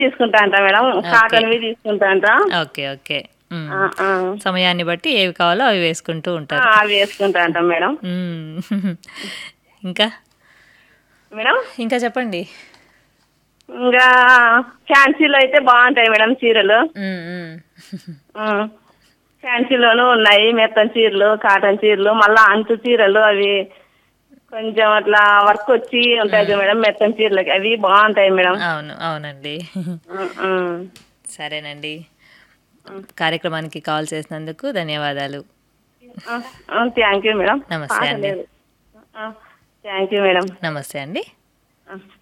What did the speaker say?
తీసుకుంటా అంట మేడం కాటన్వి తీసుకుంటా అంట ఓకే ఓకే మ్మ్. ఆ, ఆ. సమయాన్ని బట్టి ఏవి కావాలో అవి వేసుకుంటూ ఆ, ఉంటారు అవి వేసుకుంటా అంట మేడం మ్మ్. ఇంకా మేడం ఇంకా చెప్పండి ఇంకా ఫ్యాన్సీలో అయితే బాగుంటాయి మేడం చీరలు మ్మ్, మ్మ్. ఉమ్. ఫ్యాన్సీలోనూ ఉన్నాయి మెత్తని చీరలు కాటన్ చీరలు మళ్ళా అంచు చీరలు అవి కొంచెం అట్లా వర్క్ వచ్చి ఉంటాయి మేడం మెత్తని చీరలకి అవి బాగుంటాయి మేడం అవును అవునండి ఉమ్, ఉమ్. సరేనండి కార్యక్రమానికి కాల్ చేసినందుకు ధన్యవాదాలు థ్యాంక్ యూ మేడం నమస్తే అండి. థ్యాంక్ యూ మేడం నమస్తే అండి ఆ.